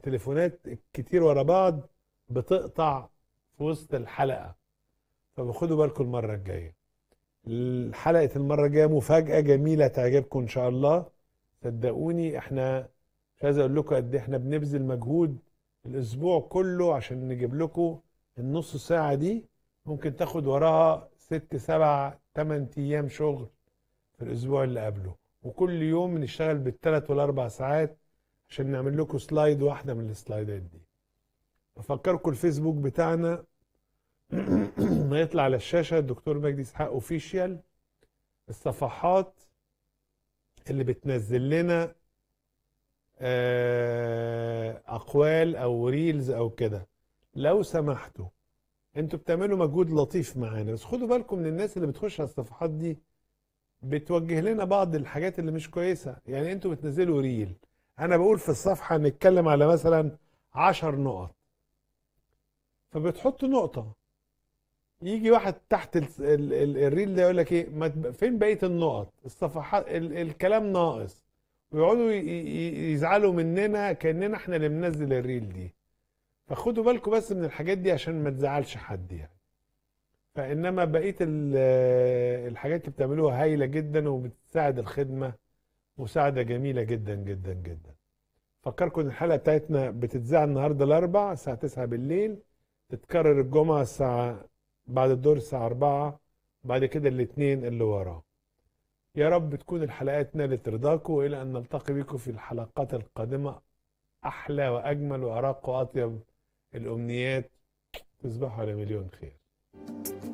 التليفونات كتير ورا بعض بتقطع في وسط الحلقة فبخدوا بالكم المرة الجاية حلقة المرة الجاية مفاجأة جميلة تعجبكم إن شاء الله صدقوني احنا مش عايز اقول لكم قد ايه احنا بنبذل مجهود الاسبوع كله عشان نجيب لكم النص ساعة دي ممكن تاخد وراها ست سبع تمن ايام شغل في الاسبوع اللي قبله وكل يوم بنشتغل بالثلاث والاربع ساعات عشان نعمل لكم سلايد واحدة من السلايدات دي بفكركم الفيسبوك بتاعنا ما يطلع على الشاشة الدكتور مجدي اسحاق اوفيشيال الصفحات اللي بتنزل لنا آه، اقوال او ريلز او كده لو سمحتوا انتوا بتعملوا مجهود لطيف معانا بس خدوا بالكم من الناس اللي بتخش على الصفحات دي بتوجه لنا بعض الحاجات اللي مش كويسة يعني انتوا بتنزلوا ريل انا بقول في الصفحة نتكلم على مثلا عشر نقط فبتحط نقطة يجي واحد تحت ال ال ال الريل ده يقول لك ايه ما تب- فين بقية النقط الصفحات ال الكلام ناقص ويقعدوا ي- ي- يزعلوا مننا كأننا احنا اللي بننزل الريل دي فخدوا بالكم بس من الحاجات دي عشان ما تزعلش حد يعني فانما بقيه ال- الحاجات اللي بتعملوها هايله جدا وبتساعد الخدمه مساعده جميله جدا جدا جدا فكركم ان الحلقه بتاعتنا بتتذاع النهارده الاربع الساعه 9 بالليل تتكرر الجمعه الساعه بعد الدور الساعه 4 بعد كده الاثنين اللي وراه يا رب تكون الحلقات نالت رضاكم والى ان نلتقي بكم في الحلقات القادمه احلى واجمل وارق واطيب الامنيات تصبحوا على مليون خير